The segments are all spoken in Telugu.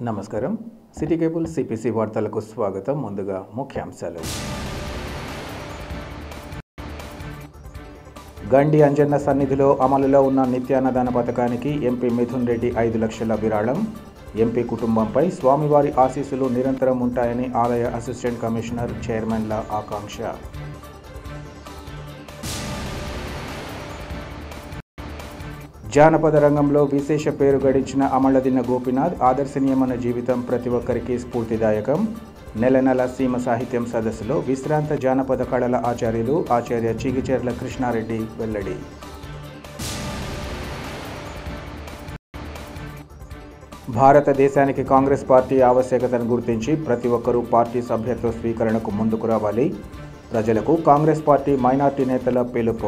నమస్కారం సిటీ కేబుల్ సిపిసి వార్తలకు స్వాగతం ముందుగా ముఖ్యాంశాలు గండి అంజన్న సన్నిధిలో అమలులో ఉన్న నిత్యాన్నదాన పథకానికి ఎంపీ మిథున్ రెడ్డి ఐదు లక్షల విరాళం ఎంపీ కుటుంబంపై స్వామివారి ఆశీస్సులు నిరంతరం ఉంటాయని ఆలయ అసిస్టెంట్ కమిషనర్ చైర్మన్ల ఆకాంక్ష జానపద రంగంలో విశేష పేరు గడించిన అమలదిన్న గోపినాథ్ ఆదర్శనీయమైన జీవితం ప్రతి ఒక్కరికి స్ఫూర్తిదాయకం నెల నెల సీమ సాహిత్యం సదస్సులో విశ్రాంత జానపద కళల ఆచార్యులు ఆచార్య చిగిచెర్ల కృష్ణారెడ్డి వెల్లడి భారతదేశానికి కాంగ్రెస్ పార్టీ ఆవశ్యకతను గుర్తించి ప్రతి ఒక్కరూ పార్టీ సభ్యత్వ స్వీకరణకు ముందుకు రావాలి ప్రజలకు కాంగ్రెస్ పార్టీ మైనార్టీ నేతల పిలుపు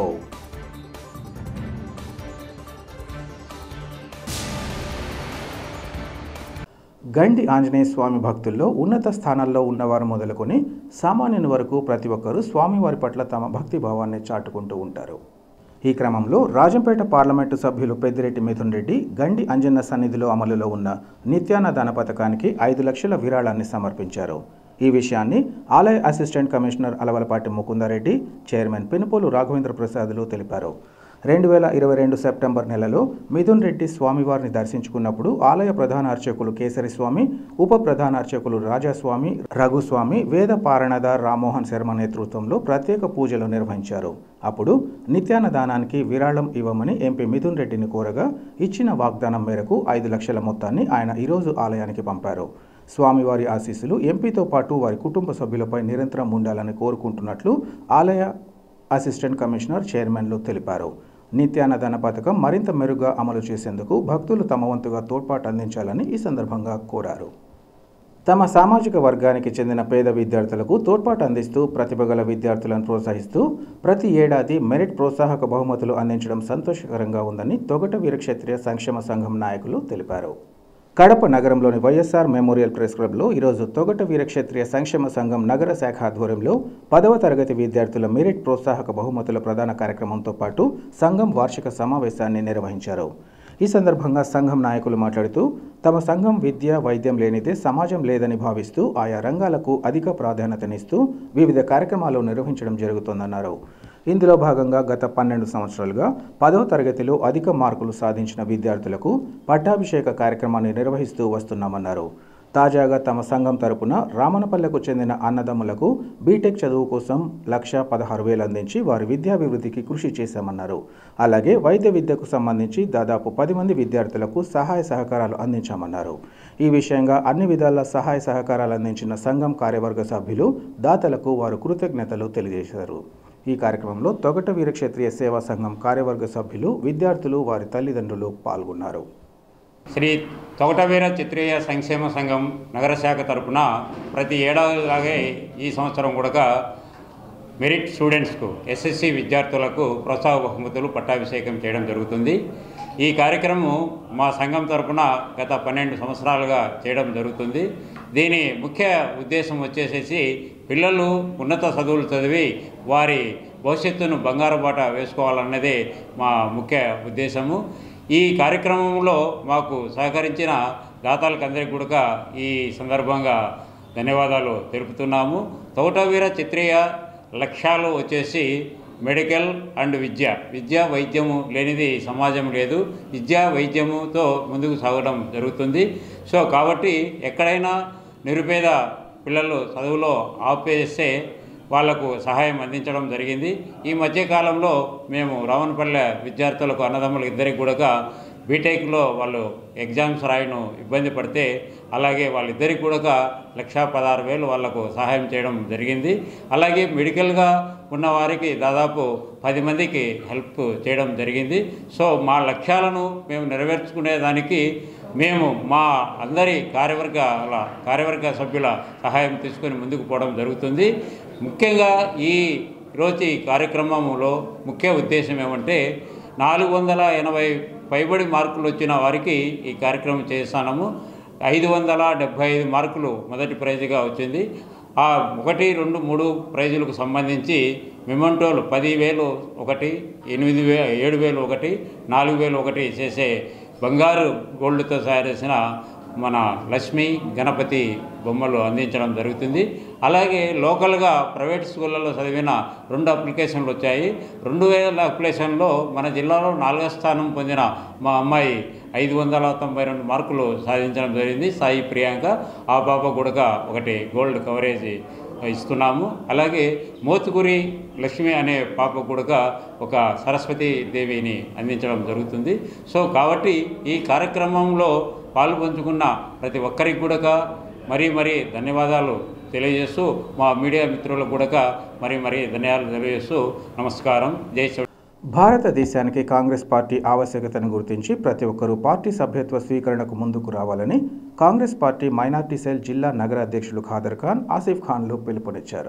గండి ఆంజనేయ స్వామి భక్తుల్లో ఉన్నత స్థానాల్లో ఉన్నవారు మొదలుకొని సామాన్యుని వరకు ప్రతి ఒక్కరూ స్వామివారి పట్ల తమ భక్తి భావాన్ని చాటుకుంటూ ఉంటారు ఈ క్రమంలో రాజంపేట పార్లమెంటు సభ్యులు పెద్దిరెడ్డి మిథున్ రెడ్డి గండి అంజన్న సన్నిధిలో అమలులో ఉన్న నిత్యాన్నదాన పథకానికి ఐదు లక్షల విరాళాన్ని సమర్పించారు ఈ విషయాన్ని ఆలయ assistant commissioner Alavalapati Mukunda Reddy chairman Penupolu Raghavendra ప్రసాదులు తెలిపారు రెండు వేల ఇరవై రెండు సెప్టెంబర్ నెలలో మిథున్ రెడ్డి స్వామివారిని దర్శించుకున్నప్పుడు ఆలయ ప్రధాన అర్చకులు కేసరి స్వామి ఉప ప్రధాన అర్చకులు రాజాస్వామి రఘుస్వామి వేద పారణదార్ రామ్మోహన్ శర్మ నేతృత్వంలో ప్రత్యేక పూజలు నిర్వహించారు అప్పుడు నిత్యాన్న దానానికి విరాళం ఇవ్వమని ఎంపీ మిథున్ రెడ్డిని కోరగా ఇచ్చిన వాగ్దానం మేరకు ఐదు లక్షల మొత్తాన్ని ఆయన ఈరోజు ఆలయానికి పంపారు స్వామివారి ఆశీస్సులు ఎంపీతో పాటు వారి కుటుంబ సభ్యులపై నిరంతరం ఉండాలని కోరుకుంటున్నట్లు ఆలయ అసిస్టెంట్ కమిషనర్ చైర్మన్లు తెలిపారు నిత్యాన్నదాన పథకం మరింత మెరుగ్గా అమలు చేసేందుకు భక్తులు తమ వంతుగా తోడ్పాటు అందించాలని ఈ సందర్భంగా కోరారు తమ సామాజిక వర్గానికి చెందిన పేద విద్యార్థులకు తోడ్పాటు అందిస్తూ ప్రతిభ గల విద్యార్థులను ప్రోత్సహిస్తూ ప్రతి ఏడాది మెరిట్ ప్రోత్సాహక బహుమతులు అందించడం సంతోషకరంగా ఉందని తొగట వీరక్షత్రియ సంక్షేమ సంఘం నాయకులు తెలిపారు కడప నగరంలోని వైఎస్ఆర్ మెమోరియల్ ప్రెస్ క్లబ్లో ఈరోజు తొగట వీరక్షత్రియ సంక్షేమ సంఘం నగర శాఖ ఆధ్వర్యంలో పదవ తరగతి విద్యార్థుల మెరిట్ ప్రోత్సాహక బహుమతుల ప్రధాన కార్యక్రమంతో పాటు సంఘం వార్షిక సమావేశాన్ని నిర్వహించారు ఈ సందర్భంగా సంఘం నాయకులు మాట్లాడుతూ తమ సంఘం విద్య వైద్యం లేనిదే సమాజం లేదని భావిస్తూ ఆయా రంగాలకు అధిక ప్రాధాన్యతనిస్తూ వివిధ కార్యక్రమాలు నిర్వహించడం జరుగుతోందన్నారు ఇందులో భాగంగా గత పన్నెండు సంవత్సరాలుగా పదవ తరగతిలో అధిక మార్కులు సాధించిన విద్యార్థులకు పట్టాభిషేక కార్యక్రమాన్ని నిర్వహిస్తూ వస్తున్నామన్నారు తాజాగా తమ సంఘం తరపున రామనపల్లెకు చెందిన అన్నదమ్ములకు బీటెక్ చదువు కోసం లక్ష పదహారు వేలు అందించి వారి విద్యాభివృద్ధికి కృషి చేశామన్నారు అలాగే వైద్య విద్యకు సంబంధించి దాదాపు పది మంది విద్యార్థులకు సహాయ సహకారాలు అందించామన్నారు ఈ విషయంగా అన్ని విధాల సహాయ సహకారాలు అందించిన సంఘం కార్యవర్గ సభ్యులు దాతలకు వారు కృతజ్ఞతలు తెలియజేశారు ఈ కార్యక్రమంలో తొగట వీరక్షత్రియ సేవా సంఘం కార్యవర్గ సభ్యులు విద్యార్థులు వారి తల్లిదండ్రులు పాల్గొన్నారు శ్రీ తొగటవీర చిత్రీయ సంక్షేమ సంఘం నగర శాఖ తరపున ప్రతి ఏడాదిలాగే ఈ సంవత్సరం కూడా మెరిట్ స్టూడెంట్స్కు ఎస్ఎస్సి విద్యార్థులకు ప్రోత్సాహ బహుమతులు పట్టాభిషేకం చేయడం జరుగుతుంది ఈ కార్యక్రమం మా సంఘం తరపున గత పన్నెండు సంవత్సరాలుగా చేయడం జరుగుతుంది దీని ముఖ్య ఉద్దేశం వచ్చేసేసి పిల్లలు ఉన్నత చదువులు చదివి వారి భవిష్యత్తును బంగారు బాట వేసుకోవాలన్నదే మా ముఖ్య ఉద్దేశము ఈ కార్యక్రమంలో మాకు సహకరించిన దాతలకు అందరికీ కూడా ఈ సందర్భంగా ధన్యవాదాలు తెలుపుతున్నాము తోటవీర చిత్రీయ లక్ష్యాలు వచ్చేసి మెడికల్ అండ్ విద్య విద్య వైద్యము లేనిది సమాజం లేదు విద్య వైద్యముతో ముందుకు సాగడం జరుగుతుంది సో కాబట్టి ఎక్కడైనా నిరుపేద పిల్లలు చదువులో ఆపేస్తే వాళ్లకు సహాయం అందించడం జరిగింది ఈ మధ్యకాలంలో మేము రావణపల్లె విద్యార్థులకు అన్నదమ్ములకు ఇద్దరికి కూడా బీటెక్లో వాళ్ళు ఎగ్జామ్స్ రాయడం ఇబ్బంది పడితే అలాగే వాళ్ళిద్దరికి కూడా లక్షా పదహారు వేలు వాళ్లకు సహాయం చేయడం జరిగింది అలాగే మెడికల్గా ఉన్న వారికి దాదాపు పది మందికి హెల్ప్ చేయడం జరిగింది సో మా లక్ష్యాలను మేము నెరవేర్చుకునేదానికి మేము మా అందరి కార్యవర్గ కార్యవర్గ సభ్యుల సహాయం తీసుకొని ముందుకు పోవడం జరుగుతుంది ముఖ్యంగా ఈ రోజు ఈ కార్యక్రమంలో ముఖ్య ఉద్దేశం ఏమంటే నాలుగు వందల ఎనభై పైబడి మార్కులు వచ్చిన వారికి ఈ కార్యక్రమం చేస్తాము ఐదు వందల డెబ్భై ఐదు మార్కులు మొదటి ప్రైజ్గా వచ్చింది ఆ ఒకటి రెండు మూడు ప్రైజులకు సంబంధించి మెమంటోలు పదివేలు ఒకటి ఎనిమిది వే ఏడు వేలు ఒకటి నాలుగు వేలు ఒకటి చేసే బంగారు గోల్డ్తో తయారు చేసిన మన లక్ష్మి గణపతి బొమ్మలు అందించడం జరుగుతుంది అలాగే లోకల్గా ప్రైవేట్ స్కూళ్ళలో చదివిన రెండు అప్లికేషన్లు వచ్చాయి రెండు వేల అప్లికేషన్లో మన జిల్లాలో నాలుగో స్థానం పొందిన మా అమ్మాయి ఐదు వందల తొంభై రెండు మార్కులు సాధించడం జరిగింది సాయి ప్రియాంక ఆ పాప కూడా ఒకటి గోల్డ్ కవరేజ్ ఇస్తున్నాము అలాగే మోతుకూరి లక్ష్మి అనే పాప కూడా ఒక సరస్వతి దేవిని అందించడం జరుగుతుంది సో కాబట్టి ఈ కార్యక్రమంలో పాల్పంచుకున్న ప్రతి ఒక్కరికి కూడా మరీ మరీ ధన్యవాదాలు తెలియజేస్తూ మా మీడియా మిత్రులకు కూడా మరీ మరీ ధన్యవాదాలు తెలియజేస్తూ నమస్కారం జై శ్రీ భారతదేశానికి కాంగ్రెస్ పార్టీ ఆవశ్యకతను గుర్తించి ప్రతి ఒక్కరూ పార్టీ సభ్యత్వ స్వీకరణకు ముందుకు రావాలని కాంగ్రెస్ పార్టీ మైనార్టీ సెల్ జిల్లా నగర అధ్యక్షులు ఖాదర్ ఖాన్ ఆసిఫ్ ఖాన్లు పిలుపునిచ్చారు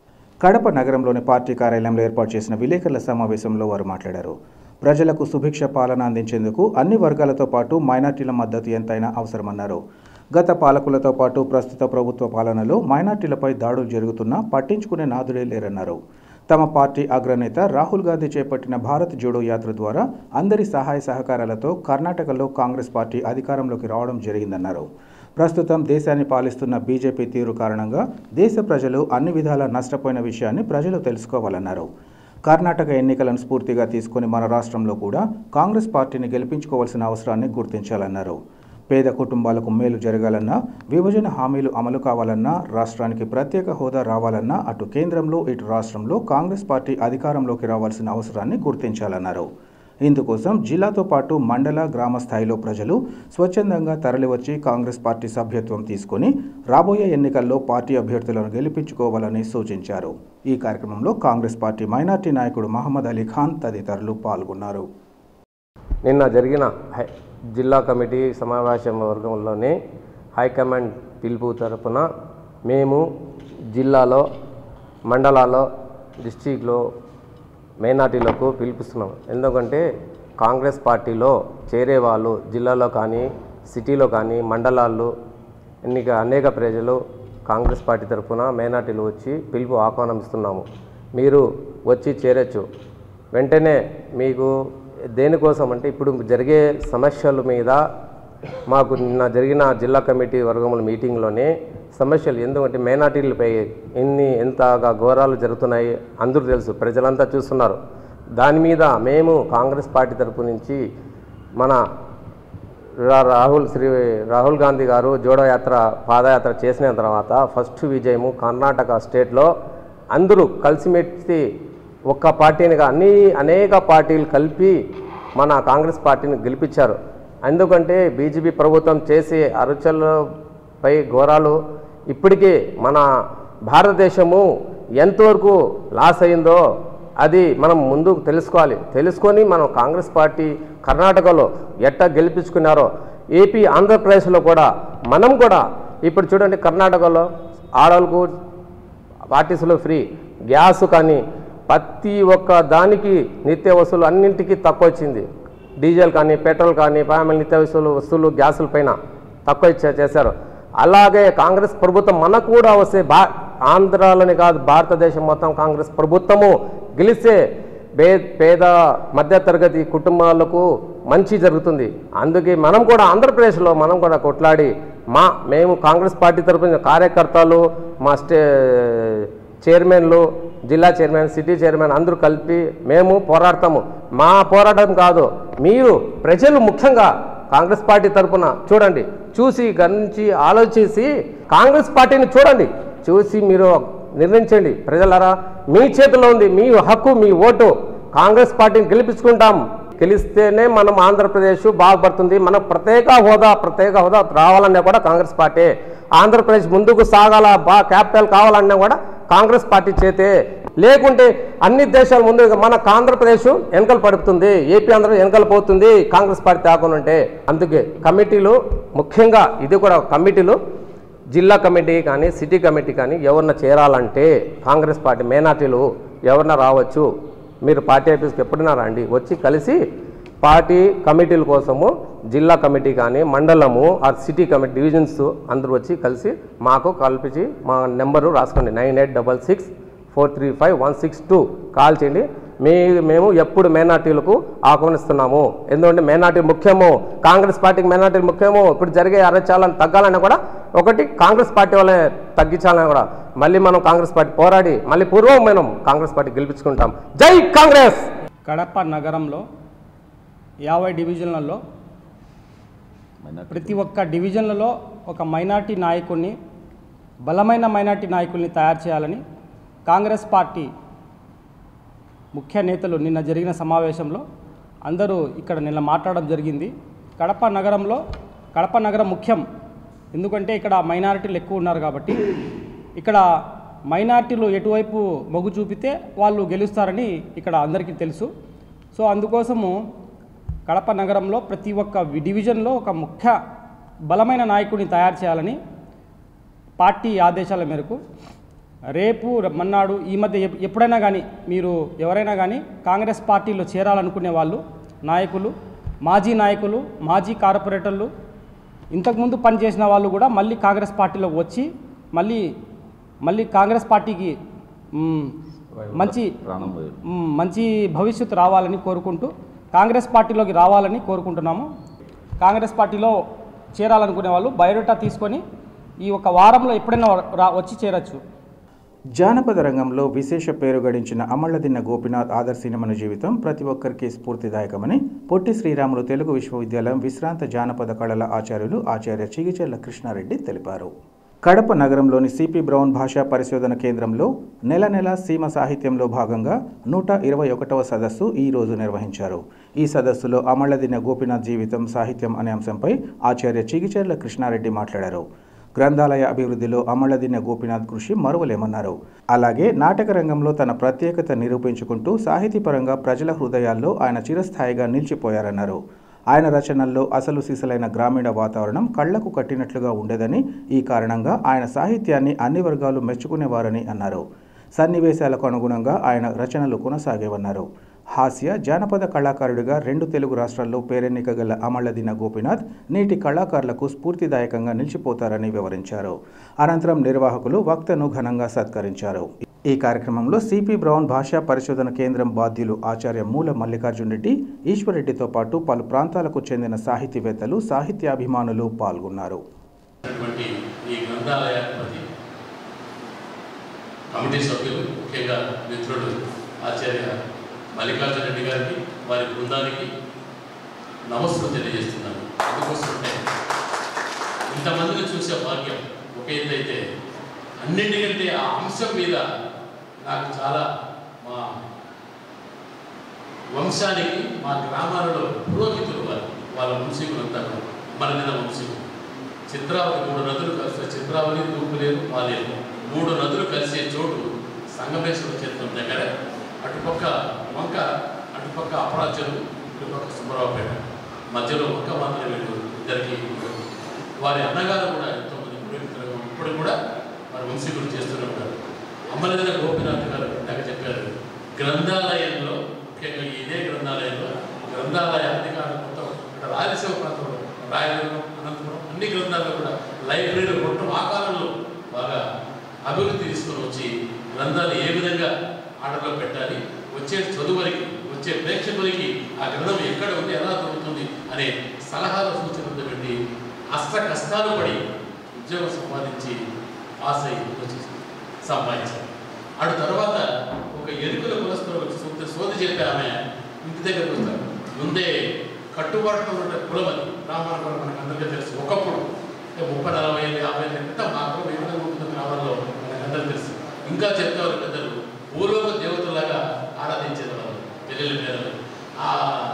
కడప నగరంలోని పార్టీ కార్యాలయంలో ఏర్పాటు చేసిన విలేకరుల సమావేశంలో వారు మాట్లాడారు ప్రజలకు సుభిక్ష పాలన అందించేందుకు అన్ని వర్గాలతో పాటు మైనార్టీల మద్దతు ఎంతైనా అవసరమన్నారు గత పాలకులతో పాటు ప్రస్తుత ప్రభుత్వ పాలనలో మైనార్టీలపై దాడులు జరుగుతున్నా పట్టించుకునే నాదుడే లేరన్నారు తమ పార్టీ అగ్రనేత రాహుల్ గాంధీ చేపట్టిన భారత్ జోడో యాత్ర ద్వారా అందరి సహాయ సహకారాలతో కర్ణాటకలో కాంగ్రెస్ పార్టీ అధికారంలోకి రావడం జరిగిందన్నారు ప్రస్తుతం దేశాన్ని పాలిస్తున్న బీజేపీ తీరు కారణంగా దేశ ప్రజలు అన్ని విధాలా నష్టపోయిన విషయాన్ని ప్రజలు తెలుసుకోవాలన్నారు కర్ణాటక ఎన్నికలను స్ఫూర్తిగా తీసుకుని మన రాష్ట్రంలో కూడా కాంగ్రెస్ పార్టీని గెలిపించుకోవాల్సిన అవసరాన్ని గుర్తించాలన్నారు పేద కుటుంబాలకు మేలు జరగాలన్నా విభజన హామీలు అమలు కావాలన్నా రాష్ట్రానికి ప్రత్యేక హోదా రావాలన్నా అటు కేంద్రంలో ఇటు రాష్ట్రంలో కాంగ్రెస్ పార్టీ అధికారంలోకి రావాల్సిన అవసరాన్ని గుర్తించాలన్నారు ఇందుకోసం జిల్లాతో పాటు మండల గ్రామ స్థాయిలో ప్రజలు స్వచ్ఛందంగా తరలివచ్చి కాంగ్రెస్ పార్టీ సభ్యత్వం తీసుకొని రాబోయే ఎన్నికల్లో పార్టీ అభ్యర్థులను గెలిపించుకోవాలని సూచించారు ఈ కార్యక్రమంలో కాంగ్రెస్ పార్టీ మైనార్టీ నాయకుడు మహమ్మద్ అలీ ఖాన్ తదితరులు పాల్గొన్నారు నిన్న జరిగిన హై జిల్లా కమిటీ సమావేశం వర్గంలోనే హైకమాండ్ పిలుపు తరపున మేము జిల్లాలో మండలాల్లో డిస్టిక్లో మైనార్టీలకు పిలిపిస్తున్నాం ఎందుకంటే కాంగ్రెస్ పార్టీలో చేరే వాళ్ళు జిల్లాలో కానీ సిటీలో కానీ మండలాల్లో ఎన్నిక అనేక ప్రజలు కాంగ్రెస్ పార్టీ తరఫున మైనార్టీలు వచ్చి పిలుపు ఆహ్వానిస్తున్నాము మీరు వచ్చి చేరొచ్చు వెంటనే మీకు దేనికోసం అంటే ఇప్పుడు జరిగే సమస్యల మీద మాకు నిన్న జరిగిన జిల్లా కమిటీ వర్గముల మీటింగ్లోనే సమస్యలు ఎందుకంటే మైనార్టీలపై ఎన్ని ఎంతగా ఘోరాలు జరుగుతున్నాయి అందరూ తెలుసు ప్రజలంతా చూస్తున్నారు దాని మీద మేము కాంగ్రెస్ పార్టీ తరపు నుంచి మన రా- రాహుల్ శ్రీ రాహుల్ గాంధీ గారు జోడో యాత్ర పాదయాత్ర చేసిన తర్వాత ఫస్ట్ విజయము కర్ణాటక స్టేట్లో అందరూ కలిసిమెలిసి ఒక్క పార్టీనిగా అన్ని అనేక పార్టీలు కలిపి మన కాంగ్రెస్ పార్టీని గెలిపించారు ఎందుకంటే బీజేపీ ప్రభుత్వం చేసే అరుచలపై ఘోరాలు ఇప్పటికీ మన భారతదేశము ఎంతవరకు లాస్ అయిందో అది మనం ముందుకు తెలుసుకోవాలి తెలుసుకొని మనం కాంగ్రెస్ పార్టీ కర్ణాటకలో ఎట్టా గెలిపించుకున్నారో ఏపీ ఆంధ్రప్రదేశ్లో కూడా మనం కూడా ఇప్పుడు చూడండి కర్ణాటకలో ఆడవాళ్ళకు పార్టీస్లో ఫ్రీ గ్యాస్ కానీ ప్రతి ఒక్క దానికి నిత్య వస్తువులు అన్నింటికీ తక్కువ వచ్చింది డీజిల్ కానీ పెట్రోల్ కానీ పామల్ నిత్య వస్తువులు వస్తువులు గ్యాసుల పైన తక్కువ ఇచ్చే- చేశారు అలాగే కాంగ్రెస్ ప్రభుత్వం మనకు కూడా వస్తే బా ఆంధ్రాలోనే కాదు భారతదేశం మొత్తం కాంగ్రెస్ ప్రభుత్వము గెలిస్తే బే పేద మధ్యతరగతి కుటుంబాలకు మంచి జరుగుతుంది అందుకే మనం కూడా ఆంధ్రప్రదేశ్లో మనం కూడా కొట్లాడి మా మేము కాంగ్రెస్ పార్టీ తరపున కార్యకర్తలు మా స్టే చైర్మన్లు జిల్లా చైర్మన్ సిటీ చైర్మన్ అందరూ కలిపి మేము పోరాడతాము మా పోరాటం కాదు మీరు ప్రజలు ముఖ్యంగా కాంగ్రెస్ పార్టీ తరపున చూడండి చూసి గణించి ఆలోచించి కాంగ్రెస్ పార్టీని చూడండి చూసి మీరు నిర్ణయించండి ప్రజలారా మీ చేతిలో ఉంది మీ హక్కు మీ ఓటు కాంగ్రెస్ పార్టీని గెలిపించుకుంటాం గెలిస్తేనే మనం ఆంధ్రప్రదేశ్ బాగుపడుతుంది మనకు ప్రత్యేక హోదా ప్రత్యేక హోదా రావాలన్నా కూడా కాంగ్రెస్ పార్టీ ఆంధ్రప్రదేశ్ ముందుకు సాగాల బా క్యాపిటల్ కావాలన్నా కూడా కాంగ్రెస్ పార్టీ చేతే లేకుంటే అన్ని దేశాల ముందు మన ఆంధ్రప్రదేశ్ వెనకలు పడుతుంది ఏపీ ఆంధ్ర వెనకలు పోతుంది కాంగ్రెస్ పార్టీ తాకుండా అందుకే కమిటీలు ముఖ్యంగా ఇది కూడా కమిటీలు జిల్లా కమిటీ కానీ సిటీ కమిటీ కానీ ఎవరన్నా చేరాలంటే కాంగ్రెస్ పార్టీ మైనార్టీలు ఎవరన్నా రావచ్చు మీరు పార్టీ ఆఫీస్కి ఎప్పుడైనా రండి వచ్చి కలిసి పార్టీ కమిటీల కోసము జిల్లా కమిటీ కానీ మండలము ఆ సిటీ కమిటీ డివిజన్స్ అందరూ వచ్చి కలిసి మాకు కల్పించి మా నెంబరు రాసుకోండి nine eight double six four three five one six two call చేయండి మీ మేము ఎప్పుడు మైనార్టీలకు ఆహ్వానిస్తున్నాము ఎందుకంటే మైనార్టీ ముఖ్యము కాంగ్రెస్ పార్టీకి మైనార్టీ ముఖ్యము ఇప్పుడు జరిగే అరచాలను తగ్గాలని కూడా ఒకటి కాంగ్రెస్ పార్టీ వాళ్ళే తగ్గించాలని కూడా మళ్ళీ మనం కాంగ్రెస్ పార్టీ పోరాడి మళ్ళీ పూర్వం మనం కాంగ్రెస్ పార్టీ గెలిపించుకుంటాం జై కాంగ్రెస్ కడప నగరంలో యాభై డివిజన్లలో ప్రతి ఒక్క డివిజన్లలో ఒక మైనార్టీ నాయకుడిని బలమైన మైనార్టీ నాయకుల్ని తయారు చేయాలని కాంగ్రెస్ పార్టీ ముఖ్య నేతలు నిన్న జరిగిన సమావేశంలో అందరూ ఇక్కడ నిన్న మాట్లాడడం జరిగింది కడప నగరంలో కడప నగరం ముఖ్యం ఎందుకంటే ఇక్కడ మైనారిటీలు ఎక్కువ ఉన్నారు కాబట్టి ఇక్కడ మైనారిటీలు ఎటువైపు మొగ్గు చూపితే వాళ్ళు గెలుస్తారని ఇక్కడ అందరికీ తెలుసు సో అందుకోసము కడప నగరంలో ప్రతి ఒక్క వి- డివిజన్లో ఒక ముఖ్య బలమైన నాయకుడిని తయారు చేయాలని పార్టీ ఆదేశాల మేరకు రేపు ర- మన్నాడు ఈ మధ్య ఎప్- ఎప్పుడైనా కానీ మీరు ఎవరైనా కానీ కాంగ్రెస్ పార్టీలో చేరాలనుకునే వాళ్ళు నాయకులు మాజీ నాయకులు మాజీ కార్పొరేటర్లు ఇంతకుముందు పనిచేసిన వాళ్ళు కూడా మళ్ళీ కాంగ్రెస్ పార్టీలోకి వచ్చి మళ్ళీ మళ్ళీ కాంగ్రెస్ పార్టీకి మ్, మంచి మ్, మంచి భవిష్యత్తు రావాలని కోరుకుంటూ కాంగ్రెస్ పార్టీలోకి రావాలని కోరుకుంటున్నాము కాంగ్రెస్ పార్టీలో చేరాలనుకునే వాళ్ళు బయోడేటా తీసుకొని ఈ ఒక వారంలో ఎప్పుడైనా రా వచ్చి చేరచ్చు జానపద రంగంలో విశేష పేరు గడించిన అమళ్లదిన్న గోపినాథ్ ఆదర్శీనమైన జీవితం ప్రతి ఒక్కరికి స్ఫూర్తిదాయకమని పొట్టి శ్రీరాములు తెలుగు విశ్వవిద్యాలయం విశ్రాంత జానపద కళల ఆచార్యులు ఆచార్య చిగిచెర్ల కృష్ణారెడ్డి తెలిపారు కడప నగరంలోని సిపి బ్రౌన్ భాషా పరిశోధన కేంద్రంలో నెల నెల సీమ సాహిత్యంలో భాగంగా నూట ఇరవై ఒకటవ సదస్సు ఈ రోజు నిర్వహించారు ఈ సదస్సులో అమళ్లదిన్న గోపినాథ్ జీవితం సాహిత్యం అనే అంశంపై ఆచార్య చిగిచెర్ల కృష్ణారెడ్డి మాట్లాడారు గ్రంథాలయ అభివృద్ధిలో అమలదిన గోపినాథ్ కృషి మరువలేమన్నారు అలాగే నాటక రంగంలో తన ప్రత్యేకత నిరూపించుకుంటూ సాహితీపరంగా ప్రజల హృదయాల్లో ఆయన చిరస్థాయిగా నిలిచిపోయారన్నారు ఆయన రచనల్లో అసలు సిసలైన గ్రామీణ వాతావరణం కళ్లకు కట్టినట్లుగా ఉండేదని ఈ కారణంగా ఆయన సాహిత్యాన్ని అన్ని వర్గాలు మెచ్చుకునేవారని అన్నారు సన్నివేశాలకు అనుగుణంగా ఆయన రచనలు కొనసాగేవన్నారు హాస్య జానపద కళాకారుడిగా రెండు తెలుగు రాష్ట్రాల్లో పేరెన్నిక గల అమళ్లదిన గోపినాథ్ నేటి కళాకారులకు స్ఫూర్తిదాయకంగా నిలిచిపోతారని వివరించారు అనంతరం నిర్వాహకులు వక్తను ఘనంగా సత్కరించారు ఈ కార్యక్రమంలో సిపి బ్రౌన్ భాషా పరిశోధన కేంద్రం బాధ్యులు ఆచార్య మూల మల్లికార్జున్ రెడ్డి ఈశ్వరెడ్డితో పాటు పలు ప్రాంతాలకు చెందిన సాహితీవేత్తలు సాహిత్యాభిమానులు పాల్గొన్నారు ఉన్నటువంటి ఈ గ్రంథాలయాధిపతి కమిటీ సభ్యులు ముఖ్యంగా మిత్రుడు ఆచార్య మల్లికార్జున రెడ్డి గారికి వారి బృందానికి నమస్కారం తెలియజేస్తున్నాను అందుకోసమే ఇంతమందిని చూసే భాగ్యం ఒక ఎత్తు అయితే అన్నింటికంటే ఆ అంశం మీద నాకు చాలా మా వంశానికి మా గ్రామాలలో పురోహితులు వారు వాళ్ళ వంశీకులంతా కూడా మరణిన వంశీకులు చిత్రావతి మూడు నదులు కలిసే చిత్రావతి తూపులేరు మాలేరు మూడు నదులు కలిసే చోటు సంగమేశ్వర క్షేత్రం దగ్గర అటుపక్క వంక అటుపక్క అపరాజ్యం ఇటుపక్క సుబ్బరావుపేట మధ్యలో వంక మాత్రం వీళ్ళు ఇద్దరికి వారి అన్నగారు కూడా ఎంతోమంది పురోహితులు ఇప్పుడు కూడా వారి వంశీకులు చేస్తూనే ఉంటారు అమ్మలదిన గోపినాథ్ గారు ఇందాక చెప్పారు గ్రంథాలయంలో ముఖ్యంగా ఇదే గ్రంథాలయంలో గ్రంథాలయ అధికారులు మొత్తం ఇక్కడ రాయలసీమ ప్రాంతంలో రాయలసీమ అనంతపురం అన్ని గ్రంథాల్లో కూడా లైబ్రరీలు మొత్తం ఆ కాలంలో బాగా అభివృద్ధి తీసుకొని వచ్చి గ్రంథాలు ఏ విధంగా ఆర్డర్లో పెట్టాలి వచ్చే చదువురికి వచ్చే ప్రేక్షకులకి ఆ గ్రంథం ఎక్కడ ఉంది ఎలా దొరుకుతుంది అనే సలహాలు సూచనలు పెట్టి అష్ట కష్టాలు పడి ఉద్యోగం సంపాదించి పాస్ అయ్యి వచ్చి సంపాదించారు అటు తర్వాత ఒక ఎరుకుల కులస్తులు వచ్చి సూత్ర సోది చెప్పి ఆమె ఇంటి దగ్గరకు వస్తారు ముందే కట్టుబాటులో ఉన్న కులం అది బ్రాహ్మణ కులం మనకు అందరికీ తెలుసు ఒకప్పుడు అంటే ముప్పై నలభై ఏళ్ళు యాభై ఏళ్ళ క్రితం మా కులం ఏ విధంగా ఉంటుంది గ్రామాల్లో మనకు అందరికీ తెలుసు ఇంకా చెప్తారు పెద్దలు పూర్వక దేవతలాగా ఆరాధించేది వాళ్ళు పెళ్ళిళ్ళ పేరు ఆ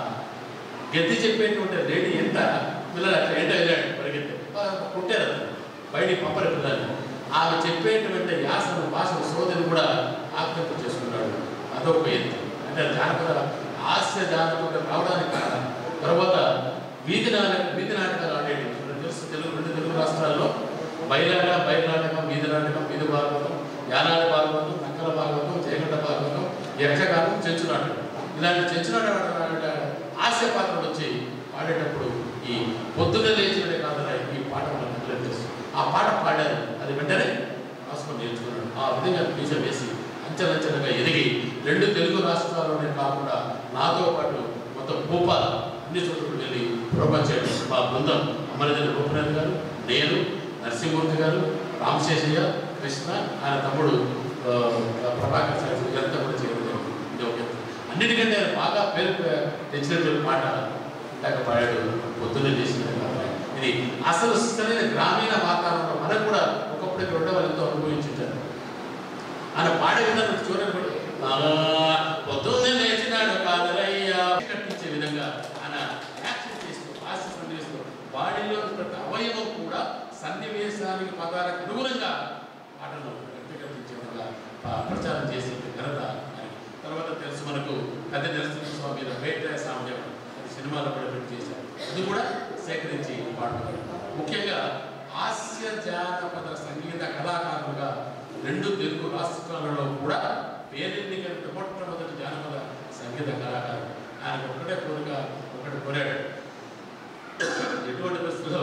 గెద్ది చెప్పేటువంటి లేడీ ఎంత పిల్లలు అట్లా ఎంట వెళ్ళాడు పరిగెత్తి పుట్టారు అతను బయటికి పంపరు పిల్లలు ఆమె చెప్పేటువంటి యాసను భాషను సోదరి కూడా ఆక్రమింప చేసుకున్నాడు అదొక ఎత్తు అంటే జానపద హాస్య జానపద రావడానికి కారణం తర్వాత వీధి నాటక వీధి నాటకాలు ఆడేది మనకు తెలుసు తెలుగు రెండు తెలుగు రాష్ట్రాల్లో బయలాట బయలాటకం వీధి నాటకం వీధి భాగవతం యానాది భాగవతం నక్కల భాగవతం జయగడ్డ భాగవతం యక్షగానం చెంచు నాటకం ఇలాంటి చెంచు నాటక హాస్య పాత్రలు వచ్చి పాడేటప్పుడు ఈ పొద్దున్న లేచినదే కాదురా ఈ పాట మనకు అందరికీ తెలుసు ఆ పాట పాడారు అది వెంటనే రాసుకొని నేర్చుకున్నాడు ఆ విధంగా బీజం వేసి అంచెలంచెలుగా ఎదిగి రెండు తెలుగు రాష్ట్రాల్లోనే కాకుండా నాతో పాటు మొత్తం మొత్తం భూపాల్ అన్ని చోట్ల వెళ్ళి ప్రోగ్రామ్ చేయడం మా బృందం అమరజన రూపనాథ్ గారు నేను నరసింహమూర్తి గారు రామశేషయ్య కృష్ణ ఆయన తమ్ముడు ఆ, ప్రభాకర్ సార్ ఇదంతా కూడా చేయడం జరిగింది. ఇది ఒక ఎత్తు. అన్నిటికంటే ఆయన బాగా పేరు పె- తెచ్చినటువంటి మాట ఇందాక పాడాడు పొద్దున్నే చేసిన పాట. ఇది అసలు సరైన గ్రామీణ వాతావరణంలో మనకు కూడా ఒకప్పుడు ఇక్కడ ఉండే వాళ్ళు ఎంతో అనుభవించుంటారు ఆయన పాడే విధానం చూడండి కూడా "అలా పొద్దున్నే లేచినాడు కాదరయ్యా కట్టించే విధంగా ఆయన యాక్షన్ చేస్తూ హాస్య సన్నివేశంలో బాడీలో ప్రతి అవయవం కూడా సన్నివేశానికి పదాలకు అనుగుణంగా పాటలు వ్యక్తీకరించే విధంగా ఆ, ప్రచారం చేసి ఘనత ఆయన. తర్వాత తెలుసు మనకు పెద్ద నరసింహ స్వామి మీద వేట సామ్యం అది సినిమాలో కూడా పెట్టి చేశారు అది కూడా సేకరించి పాడుతున్నారు ముఖ్యంగా హాస్య జానపద సంగీత కళాకారులుగా రెండు తెలుగు రాష్ట్రాలలో కూడా పేరెన్నికైన మొట్టమొదటి జానపద సంగీత కళాకారుడు ఆయన ఒక్కడే కోరిక ఒకటి కోరాడు ఎటువంటి పరిస్థితుల్లో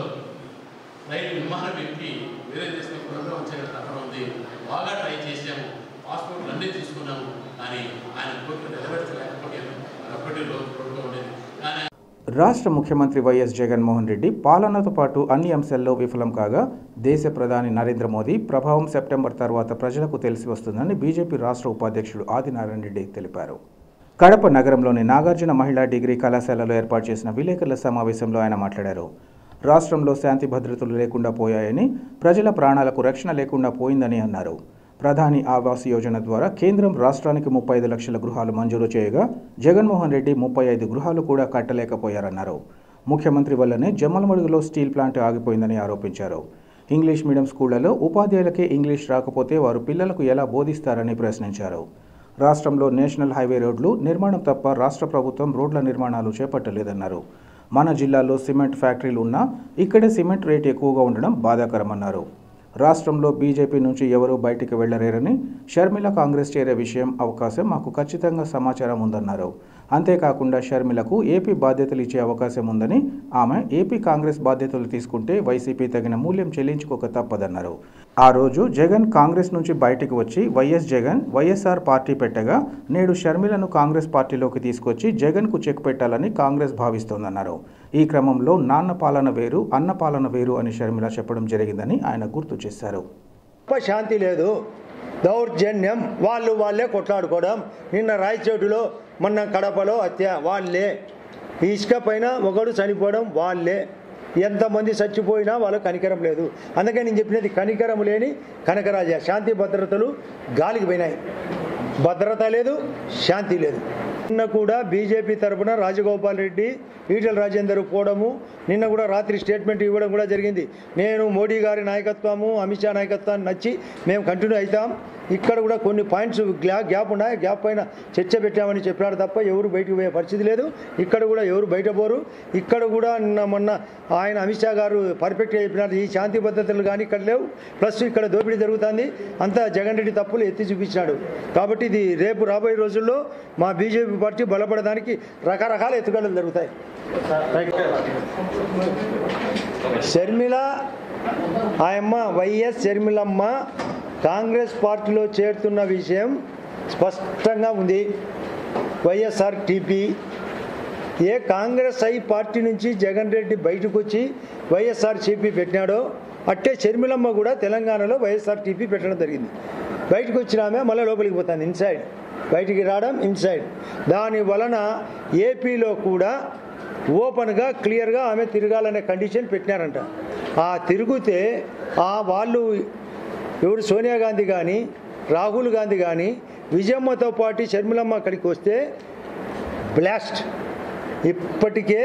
రైలు విమానం ఎక్కి వేరే దేశం ప్రోగ్రామ్ చేయడం తప్పన ఉంది బాగా ట్రై చేసాము పాస్పోర్ట్లు అన్నీ తీసుకున్నాము కానీ ఆయన కోరిక నెరవేర్చలేకపోయాను అదొక్కటి రోజు రోజుగా ఉండేది కానీ రాష్ట్ర ముఖ్యమంత్రి వైఎస్ జగన్మోహన్ రెడ్డి పాలనతో పాటు అన్ని అంశాల్లో విఫలం కాగా దేశ ప్రధాని నరేంద్ర మోదీ ప్రభావం సెప్టెంబర్ తర్వాత ప్రజలకు తెలిసి వస్తుందని బీజేపీ రాష్ట్ర ఉపాధ్యక్షుడు ఆదినారాయణ రెడ్డి తెలిపారు కడప నగరంలోని నాగార్జున మహిళా డిగ్రీ కళాశాలలో ఏర్పాటు చేసిన విలేకరుల సమావేశంలో ఆయన మాట్లాడారు రాష్ట్రంలో శాంతి భద్రతలు లేకుండా పోయాయని ప్రజల ప్రాణాలకు రక్షణ లేకుండా పోయిందని అన్నారు ప్రధాని ఆవాస్ యోజన ద్వారా కేంద్రం రాష్ట్రానికి ముప్పై ఐదు లక్షల గృహాలు మంజూరు చేయగా జగన్మోహన్ రెడ్డి ముప్పై ఐదు గృహాలు కూడా కట్టలేకపోయారన్నారు ముఖ్యమంత్రి వల్లనే జమ్మలమడుగులో స్టీల్ ప్లాంట్ ఆగిపోయిందని ఆరోపించారు ఇంగ్లీష్ మీడియం స్కూళ్లలో ఉపాధ్యాయులకే ఇంగ్లీష్ రాకపోతే వారు పిల్లలకు ఎలా బోధిస్తారని ప్రశ్నించారు రాష్ట్రంలో నేషనల్ హైవే రోడ్లు నిర్మాణం తప్ప రాష్ట్ర ప్రభుత్వం రోడ్ల నిర్మాణాలు చేపట్టలేదన్నారు మన జిల్లాలో సిమెంట్ ఫ్యాక్టరీలు ఉన్నా ఇక్కడే సిమెంట్ రేటు ఎక్కువగా ఉండడం బాధాకరమన్నారు రాష్ట్రంలో బీజేపీ నుంచి ఎవరూ బయటికి వెళ్లలేరని షర్మిల కాంగ్రెస్ చేరే విషయం అవకాశం మాకు ఖచ్చితంగా సమాచారం ఉందన్నారు అంతేకాకుండా షర్మిలకు ఏపీ బాధ్యతలు ఇచ్చే అవకాశం ఉందని ఆమె ఏపీ కాంగ్రెస్ బాధ్యతలు తీసుకుంటే వైసీపీ తగిన మూల్యం చెల్లించుకోక తప్పదన్నారు ఆ రోజు జగన్ కాంగ్రెస్ నుంచి బయటికి వచ్చి వైఎస్ జగన్ వైఎస్ఆర్ పార్టీ పెట్టగా నేడు షర్మిలను కాంగ్రెస్ పార్టీలోకి తీసుకొచ్చి జగన్కు చెక్ పెట్టాలని కాంగ్రెస్ భావిస్తోందన్నారు ఈ క్రమంలో నాన్న పాలన వేరు అన్న పాలన వేరు అని షర్మిల చెప్పడం జరిగిందని ఆయన గుర్తు చేశారు గొప్ప శాంతి లేదు దౌర్జన్యం వాళ్ళు వాళ్ళే కొట్లాడుకోవడం నిన్న రాయచోటులో మొన్న కడపలో హత్య వాళ్ళే ఈ ఇసుక పైన ఒకడు చనిపోవడం వాళ్ళే ఎంతమంది చచ్చిపోయినా వాళ్ళకి కనికరం లేదు అందుకే నేను చెప్పినది కనికరం లేని కనకరాజ శాంతి భద్రతలు గాలికి పోయినాయి భద్రత లేదు శాంతి లేదు నిన్న కూడా బీజేపీ తరపున రాజగోపాల్ రెడ్డి ఈటల రాజేందర్ పోవడము నిన్న కూడా రాత్రి స్టేట్మెంట్ ఇవ్వడం కూడా జరిగింది నేను మోడీ గారి నాయకత్వము అమిత్ షా నాయకత్వాన్ని నచ్చి మేము కంటిన్యూ అవుతాం ఇక్కడ కూడా కొన్ని పాయింట్స్ గ్యా గ్యాప్ ఉన్నాయి గ్యాప్ పైన చర్చ పెట్టామని చెప్పాడు తప్ప ఎవరు బయటకు పోయే పరిస్థితి లేదు ఇక్కడ కూడా ఎవరు బయట పోరు ఇక్కడ కూడా నిన్న మొన్న ఆయన అమిత్ షా గారు పర్ఫెక్ట్గా చెప్పినారు ఈ శాంతి భద్రతలు కానీ ఇక్కడ లేవు ప్లస్ ఇక్కడ దోపిడీ జరుగుతుంది అంతా జగన్ రెడ్డి తప్పులు ఎత్తి చూపించినాడు కాబట్టి ఇది రేపు రాబోయే రోజుల్లో మా బీజేపీ పార్టీ బలపడడానికి రకరకాల ఎత్తుగడలు జరుగుతాయి షర్మిల ఆయమ్మ వైఎస్ షర్మిలమ్మ కాంగ్రెస్ పార్టీలో చేరుతున్న విషయం స్పష్టంగా ఉంది వైఎస్ఆర్ టీపీ ఏ కాంగ్రెస్ ఐ పార్టీ నుంచి జగన్ రెడ్డి బయటకు వచ్చి వైఎస్ఆర్ సిపి పెట్టినాడో అట్టే షర్మిలమ్మ కూడా తెలంగాణలో వైఎస్ఆర్ టీపీ పెట్టడం జరిగింది బయటకు వచ్చిన ఆమె మళ్ళీ లోపలికి పోతుంది ఇన్సైడ్ బయటికి రావడం ఇన్సైడ్ దాని వలన ఏపీలో కూడా ఓపెన్గా క్లియర్గా ఆమె తిరగాలనే కండిషన్ పెట్టినారంట ఆ తిరిగితే ఆ వాళ్ళు ఎవరు సోనియా గాంధీ కానీ రాహుల్ గాంధీ కానీ విజయమ్మతో పాటు షర్మిలమ్మ అక్కడికి వస్తే బ్లాస్ట్ ఇప్పటికే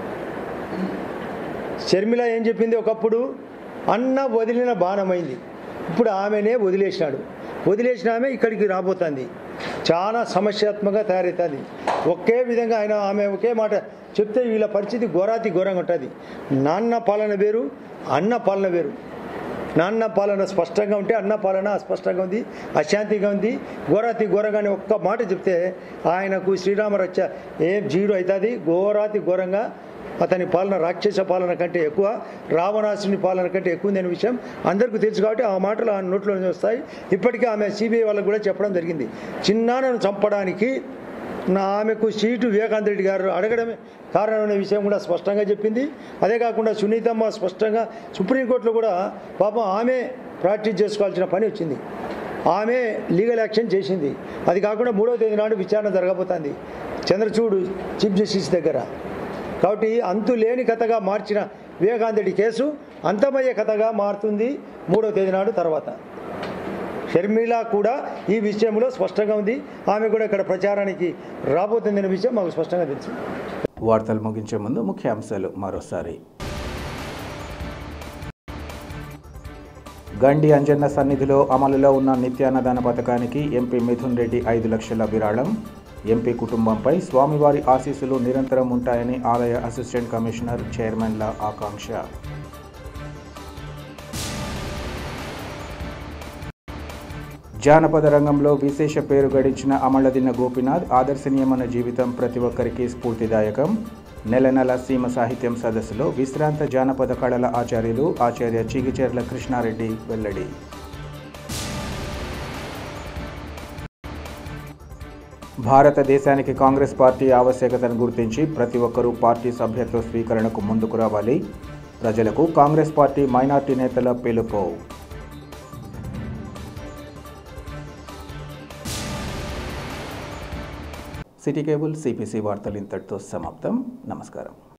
షర్మిల ఏం చెప్పింది ఒకప్పుడు అన్న వదిలిన బాణమైంది ఇప్పుడు ఆమెనే వదిలేసినాడు వదిలేసిన ఆమె ఇక్కడికి రాబోతుంది చాలా సమస్యాత్మకంగా తయారవుతుంది ఒకే విధంగా ఆయన ఆమె ఒకే మాట చెప్తే వీళ్ళ పరిస్థితి ఘోరాతి ఘోరంగా ఉంటుంది నాన్న పాలన వేరు అన్న పాలన వేరు నాన్న పాలన స్పష్టంగా ఉంటే అన్న పాలన అస్పష్టంగా ఉంది అశాంతిగా ఉంది ఘోరాతి ఘోరంగానే ఒక్క మాట చెప్తే ఆయనకు శ్రీరామ రక్ష ఏం జీరో అవుతుంది ఘోరాతి ఘోరంగా అతని పాలన రాక్షస పాలన కంటే ఎక్కువ రావణాసుని పాలన కంటే ఎక్కువ ఉందనే విషయం అందరికీ తెలుసు కాబట్టి ఆ మాటలు ఆ నోట్లో నుంచి వస్తాయి ఇప్పటికే ఆమె సిబిఐ వాళ్ళకు కూడా చెప్పడం జరిగింది చిన్నాన్నను చంపడానికి నా ఆమెకు సీటు వివేకాంత్ రెడ్డి గారు అడగడమే కారణమైన విషయం కూడా స్పష్టంగా చెప్పింది అదే కాకుండా సునీతమ్మ స్పష్టంగా సుప్రీంకోర్టులో కూడా పాపం ఆమె ప్రాక్టీస్ చేసుకోవాల్సిన పని వచ్చింది ఆమె లీగల్ యాక్షన్ చేసింది అది కాకుండా మూడవ తేదీ నాడు విచారణ జరగబోతోంది చంద్రచూడు చీఫ్ జస్టిస్ దగ్గర కాబట్టి అంతు లేని కథగా మార్చిన వివేకాంత్ రెడ్డి కేసు అంతమయ్యే కథగా మారుతుంది మూడవ తేదీ నాడు తర్వాత షర్మిల కూడా ఈ విషయంలో స్పష్టంగా ఉంది ఆమె కూడా ఇక్కడ ప్రచారానికి రాబోతుందనే విషయం మాకు స్పష్టంగా తెలుసు వార్తలు ముగించే ముందు ముఖ్యాంశాలు మరోసారి గండి అంజన్న సన్నిధిలో అమలులో ఉన్న నిత్యాన్నదాన పథకానికి ఎంపీ మిథున్ రెడ్డి ఐదు లక్షల విరాళం ఎంపీ కుటుంబంపై స్వామివారి ఆశీస్సులు నిరంతరం ఉంటాయని ఆలయ అసిస్టెంట్ కమిషనర్ చైర్మన్ల ఆకాంక్ష జానపద రంగంలో విశేష పేరు గడించిన అమలదిన్న గోపినాథ్ ఆదర్శనీయమైన జీవితం ప్రతి ఒక్కరికి స్ఫూర్తిదాయకం నెల నెల సీమ సాహిత్యం సదస్సులో విశ్రాంత జానపద కళల ఆచార్యులు ఆచార్య చిగిచెర్ల కృష్ణారెడ్డి వెల్లడి భారతదేశానికి కాంగ్రెస్ పార్టీ ఆవశ్యకతను గుర్తించి ప్రతి ఒక్కరూ పార్టీ సభ్యత్వ స్వీకరణకు ముందుకు రావాలి ప్రజలకు కాంగ్రెస్ పార్టీ మైనార్టీ నేతల పిలుపు సిటీ కేబుల్ సిపిసి వార్తలు ఇంతటితో సమాప్తం నమస్కారం